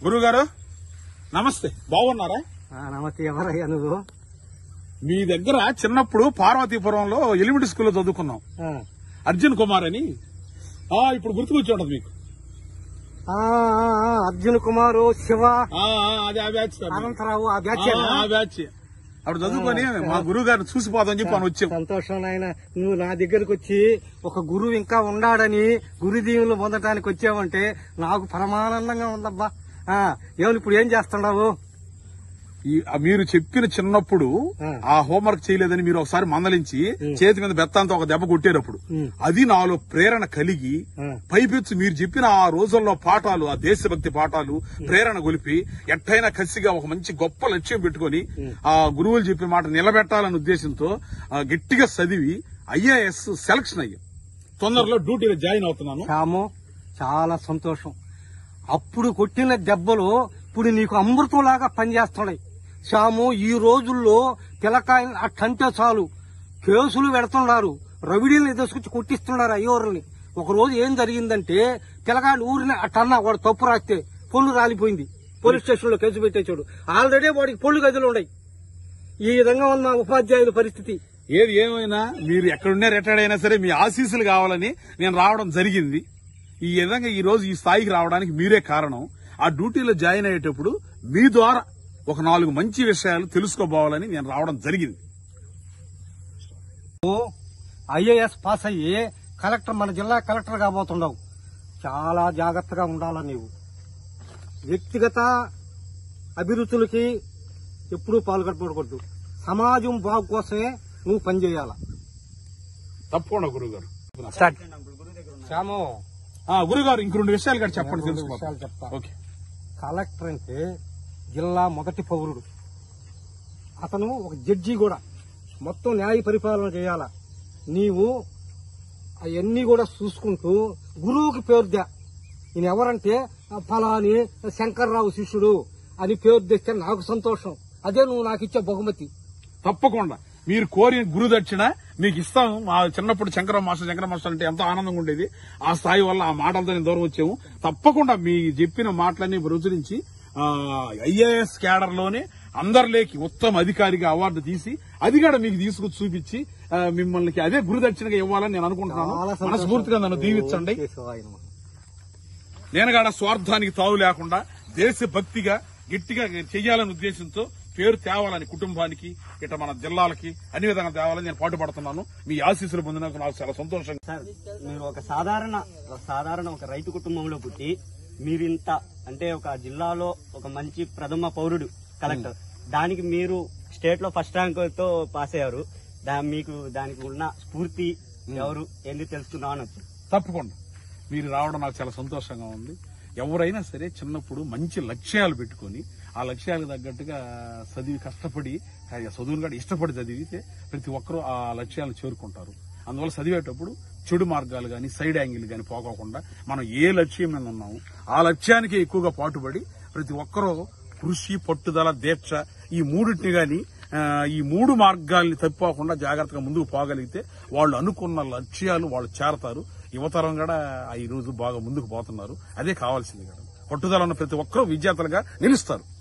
గురువు గారు నమస్తే బాగున్నారా ఆ, నమస్తే ఎవరయ్యా నువ్వు మీ దగ్గర చిన్నప్పుడు పార్వతీపురంలో ఎలిమెంటరీ స్కూల్లో చదువుకున్నాం ఆ, అర్జున్ కుమార్ అని ఆ ఇప్పుడు గుర్తుకొచ్చి ఉండదు మీకు ఆ, ఆ, ఆ, అర్జున్ కుమారు శివ ఆ, ఆ, అదే ఆ బ్యాచ్ సార్. అనంతరావు ఆ బ్యాచ్ ఆ, ఆ బ్యాచ్ అప్పుడు చదువుకొని మా గురువు గారిని చూసిపోదామని చెప్పి అని వచ్చాం సంతోషం నాయన నువ్వు నా దగ్గరకు వచ్చి ఒక గురువు ఇంకా ఉన్నాడని గురు దీవులు పొందటానికి వచ్చావంటే నాకు పరమానందంగా ఉందబ్బా ఆ, ఏమని ఇప్పుడు ఏం చేస్తున్నావు ఈ ఆ మీరు చెప్పిన చిన్నప్పుడు ఆ. ఆ హోంవర్క్ చేయలేదని మీరు ఒకసారి మందలించి చేతి మీద బెత్తంతో ఒక దెబ్బ కొట్టేటప్పుడు ఉమ్. అది నాలో ప్రేరణ కలిగి ఆ. పైపెచ్చు మీరు చెప్పిన ఆ రోజుల్లో పాఠాలు ఆ దేశభక్తి పాఠాలు ప్రేరణ గొలిపి ఎట్టయినా కసిగా ఒక మంచి గొప్ప లక్ష్యం పెట్టుకొని ఆ గురువులు చెప్పిన మాట నిలబెట్టాలనే ఉద్దేశంతో ఆ, గట్టిగా చదివి ఐఏఎస్ సెలక్షన్ అయ్యాం తొందరలో డ్యూటీలో జాయిన్ అవుతున్నాను శ్యాము చాలా సంతోషం అప్పుడు కొట్టిన దెబ్బలు ఇప్పుడు నీకు అమృతంలాగా పనిచేస్తున్నాయి శ్యాము ఈ రోజుల్లో పిల్లకాయలు అట్టంటే చాలు కేసులు పెడుతున్నారు రవిడీని తీసుకొచ్చి కొట్టిస్తున్నారు అయ్యోరుని ఒక రోజు ఏం జరిగిందంటే పిల్లకాయలు ఊరిని అట్టన్నా వాడు తప్పు రాస్తే పొల్లు రాలిపోయింది పోలీస్ స్టేషన్ లో కేసు పెట్టేశాడు ఆల్రెడీ వాడికి పొల్లు గదులు ఉన్నాయి ఈ విధంగా ఉన్న మా ఉపాధ్యాయుల పరిస్థితి ఏది ఏమైనా మీరు ఎక్కడున్నా రిటైర్డ్ అయినా సరే మీ ఆశీస్సులు కావాలని నేను రావడం జరిగింది ఈ విధంగా ఈ రోజు ఈ స్థాయికి రావడానికి మీరే కారణం ఆ డ్యూటీలో జాయిన్ అయ్యేటప్పుడు మీ ద్వారా ఒక నాలుగు మంచి విషయాలు తెలుసుకోబోవాలని నేను రావడం జరిగింది ఐఏఎస్ పాస్ అయ్యి కలెక్టర్ మన జిల్లా కలెక్టర్ కాబోతున్నావు చాలా జాగ్రత్తగా ఉండాలా నీవు వ్యక్తిగత అభిరుచులకి ఎప్పుడూ పాల్గొనకూడదు సమాజం బాగు కోసమే నువ్వు పనిచేయాల తప్పకుండా గురుగారు శ్యాము ఆ గురుగారు ఇంక రెండు విషయాలు కూడా చెప్పండి రెండు తెలుసుకో విషయాలు చెప్తా ఓకే కలెక్టర్ అంటే జిల్లా మొదటి పౌరుడు అతను ఒక జడ్జి కూడా మొత్తం న్యాయ పరిపాలన చేయాల నీవు అవన్నీ కూడా చూసుకుంటూ గురువుకి పేరు దా నేను ఎవరంటే ఆ ఫలాని శంకర్రావు శిష్యుడు అని పేరు తెస్తే నాకు సంతోషం అదే నువ్వు నాకు ఇచ్చే బహుమతి తప్పకుండా మీరు కోరిన గురు దక్షిణ మీకు ఇస్తాము మా చిన్నప్పుడు శంకర మాస్టర్ శంకర మాస్టర్ అంటే ఎంతో ఆనందంగా ఉండేది ఆ స్థాయి వల్ల ఆ మాటలతో నేను దూరం వచ్చాము తప్పకుండా మీ చెప్పిన మాటలన్నీ రుచరించి ఐఏఎస్ క్యాడర్ లోనే అందరిలోకి ఉత్తమ అధికారిగా అవార్డు తీసి అది కూడా మీకు తీసుకొచ్చి చూపించి ఆ, మిమ్మల్ని అదే గురు దక్షిణగా ఇవ్వాలని నేను అనుకుంటున్నాను చాలా సంతోషం. మనస్ఫూర్తిగా నన్ను దీవించండి కేశవాయ నమః. నేను కూడా స్వార్థానికి తావు లేకుండా దేశభక్తిగా గట్టిగా చెయ్యాలనే ఉద్దేశంతో పేరు తేవాలని కుటుంబానికి ఇట మన జిల్లాలకి అన్ని విధంగా తేవాలని నేను పాటుపడుతున్నాను మీ ఆశీస్సులు పొందినందుకు నాకు చాలా సంతోషంగా సార్ మీరు ఒక సాధారణ ఒక సాధారణ ఒక రైతు కుటుంబంలో పుట్టి మీరింత అంటే ఒక జిల్లాలో ఒక మంచి ప్రథమ పౌరుడు కలెక్టర్ దానికి మీరు స్టేట్ లో ఫస్ట్ ర్యాంక్ తో పాస్ అయ్యారు దా- మీకు దానికి ఉన్న స్ఫూర్తి ఎవరు ఏంది తెలుసుకుందామని వచ్చారు తప్పకుండా మీరు రావడం నాకు చాలా సంతోషంగా ఉంది ఎవరైనా సరే చిన్నప్పుడు మంచి లక్ష్యాలు పెట్టుకొని ఆ లక్ష్యాలకు తగ్గట్టుగా చదివి కష్టపడి ఆ చదువును కూడా ఇష్టపడి చదివితే ప్రతి ఒక్కరూ ఆ లక్ష్యాలను చేరుకుంటారు అందువల్ల చదివేటప్పుడు చెడు మార్గాలు గాని సైడ్ యాంగిల్ గాని పోకోకుండా మనం ఏ లక్ష్యం మీద ఉన్నాము ఆ లక్ష్యానికి ఎక్కువగా పాటుపడి ప్రతి ఒక్కరూ కృషి పట్టుదల దీక్ష ఈ మూడింటిని గాని ఆ, ఈ మూడు మార్గాల్ని తప్పిపోకుండా జాగ్రత్తగా ముందుకు పోగలిగితే వాళ్ళు అనుకున్న లక్ష్యాలు వాళ్ళు చేరతారు యువతరం కూడా ఈ రోజు బాగా ముందుకు పోతున్నారు అదే కావాల్సింది కదా పట్టుదల ఉన్న ప్రతి ఒక్కరూ విద్యార్థులుగా నిలుస్తారు